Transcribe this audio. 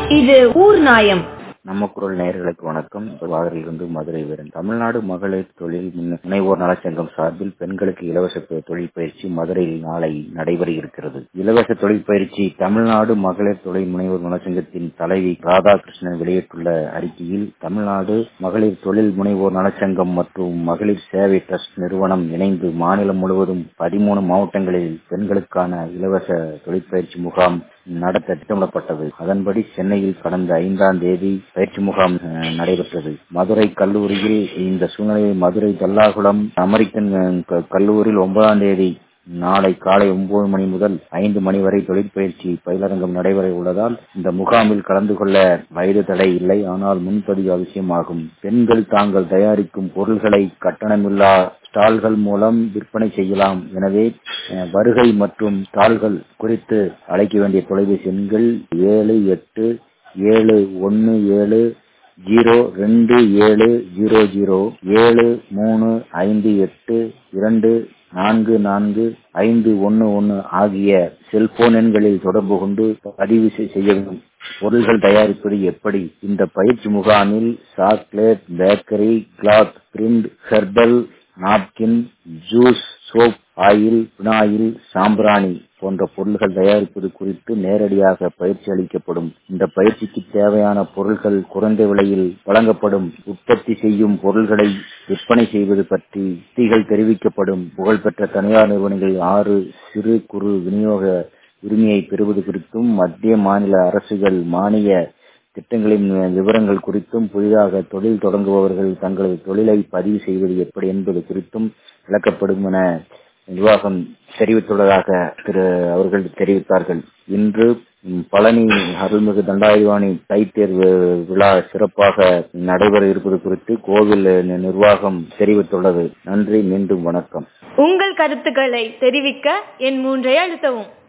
இது ஊர் நாயம் நம்ம குரல் நேயர்களுக்கு வணக்கம் வாகரிலிருந்து மதுரை வீரன் தமிழ்நாடு மகளிர் தொழில் முன்ன- முனைவோர் நலச்சங்கம் சார்பில் பெண்களுக்கு இலவச தொ- தொழில் பயிற்சி மதுரையில் நாளை நடைபெற இருக்கிறது இலவச தொழில் பயிற்சி தமிழ்நாடு மகளிர் தொழில் முனைவோர் நலச்சங்கத்தின் தலைவி ராதாகிருஷ்ணன் வெளியிட்டுள்ள அறிக்கையில் தமிழ்நாடு மகளிர் தொழில் முனைவோர் நலச்சங்கம் மற்றும் மகளிர் சேவை டிரஸ்ட் நிறுவனம் இணைந்து மாநிலம் முழுவதும் பதிமூணு மாவட்டங்களில் பெண்களுக்கான இலவச தொழிற்பயிற்சி முகாம் நடத்த திட்டமிடப்பட்டது அதன்படி சென்னையில் கடந்த ஐந்தாம் தேதி பயிற்சி முகாம் அஹ், நடைபெற்றது மதுரை கல்லூரியில் இந்த சூழ்நிலையில் மதுரை தல்லாகுளம் அமெரிக்கன் அஹ், க- கல்லூரியில் ஒன்பதாம் தேதி நாளை காலை ஒன்பது மணி முதல் ஐந்து மணி வரை தொழிற்பயிற்சி பயிலரங்கம் நடைபெற உள்ளதால் இந்த முகாமில் கலந்து கொள்ள வயது தடை இல்லை ஆனால் முன்பதிவு அவசியமாகும் பெண்கள் தாங்கள் தயாரிக்கும் பொருள்களை கட்டணமில்லா ஸ்டால்கள் மூலம் விற்பனை செய்யலாம் எனவே அஹ், வருகை மற்றும் ஸ்டால்கள் குறித்து அழைக்க வேண்டிய தொலைபேசி எண்கள் ஏழு எட்டு ஏழு ஒன்னு ஏழு ஜீரோ ரெண்டு ஏழு ஜீரோ ஜீரோ ஏழு மூணு ஐந்து எட்டு இரண்டு நான்கு நான்கு ஐந்து ஒன்னு ஒன்னு ஆகிய செல்போன் எண்களில் தொடர்பு கொண்டு பதிவு செய்- செய்ய வேண்டும் பொருள்கள் தயாரிப்பது எப்படி இந்த பயிற்சி முகாமில் chocolate bakery cloth print herbal napkin juice soap oil phenyl சாம்பிராணி போன்ற பொருள்கள் தயாரிப்பது குறித்து நேரடியாக பயிற்சி அளிக்கப்படும் இந்த பயிற்சிக்கு தேவையான பொருட்கள் குறைந்த விலையில் வழங்கப்படும் உற்பத்தி செய்யும் பொருள்களை விற்பனை செய்வது பற்றி யுக்திகள் தெரிவிக்கப்படும் புகழ்பெற்ற தனியார் நிறுவனங்கள் ஆறு சிறு குறு விநியோக உரிமையை பெறுவது குறித்தும் மத்திய மாநில அரசுகள் மானிய திட்டங்களின் விவரங்கள் குறித்தும் புதிதாக தொழில் தொடங்குபவர்கள் தங்களது தொழிலை பதிவு செய்வது எப்படி என்பது குறித்தும் விளக்கப்படும் என நிர்வாகம் தெரிவித்துள்ளதாக திரு அவர்கள் தெரிவித்தார்கள் இன்று ம், பழனி அருள்மிகு தண்டாயுதவாணி தைத்தேர்வு விழா சிறப்பாக நடைபெற இருப்பது குறித்து கோவில் நி- நிர்வாகம் தெரிவித்துள்ளது நன்றி மீண்டும் வணக்கம் உங்கள் கருத்துக்களை தெரிவிக்க என் மூன்றை அழுத்தவும்